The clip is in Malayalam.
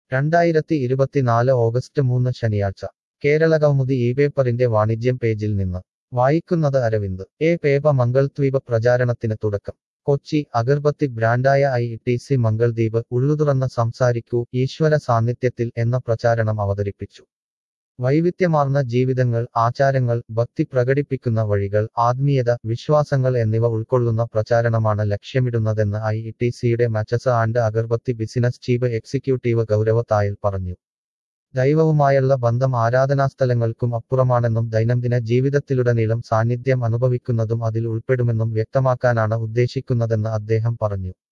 രണ്ടായിരത്തി ഇരുപത്തിനാല് ഓഗസ്റ്റ് മൂന്ന് ശനിയാഴ്ച കേരള കൗമുദി ഈ പേപ്പറിന്റെ വാണിജ്യം പേജിൽ നിന്ന് വായിക്കുന്നത് അരവിന്ദ് എ പേപ മംഗൾദ്വീപ് പ്രചാരണത്തിന് തുടക്കം കൊച്ചി അഗർബത്തി ബ്രാൻഡായ ഐ ടി സി മംഗൾദ്വീപ് ഉള്ളുതുറന്ന് സംസാരിക്കൂ ഈശ്വര സാന്നിധ്യത്തിൽ എന്ന പ്രചാരണം അവതരിപ്പിച്ചു വൈവിധ്യമാർന്ന ജീവിതങ്ങൾ ആചാരങ്ങൾ ഭക്തി പ്രകടിപ്പിക്കുന്ന വഴികൾ ആത്മീയത വിശ്വാസങ്ങൾ എന്നിവ ഉൾക്കൊള്ളുന്ന പ്രചാരണമാണ് ലക്ഷ്യമിടുന്നതെന്ന് ഐ ടി സിയുടെ matches and agarbatti business chief executive Gaurav Tayal പറഞ്ഞു ദൈവവുമായുള്ള ബന്ധം ആരാധനാസ്ഥലങ്ങൾക്കും അപ്പുറമാണെന്നും ദൈനംദിന ജീവിതത്തിലുടനീളം സാന്നിധ്യം അനുഭവിക്കുന്നതും അതിൽ ഉൾപ്പെടുമെന്നും വ്യക്തമാക്കാനാണ് ഉദ്ദേശിക്കുന്നതെന്ന് അദ്ദേഹം പറഞ്ഞു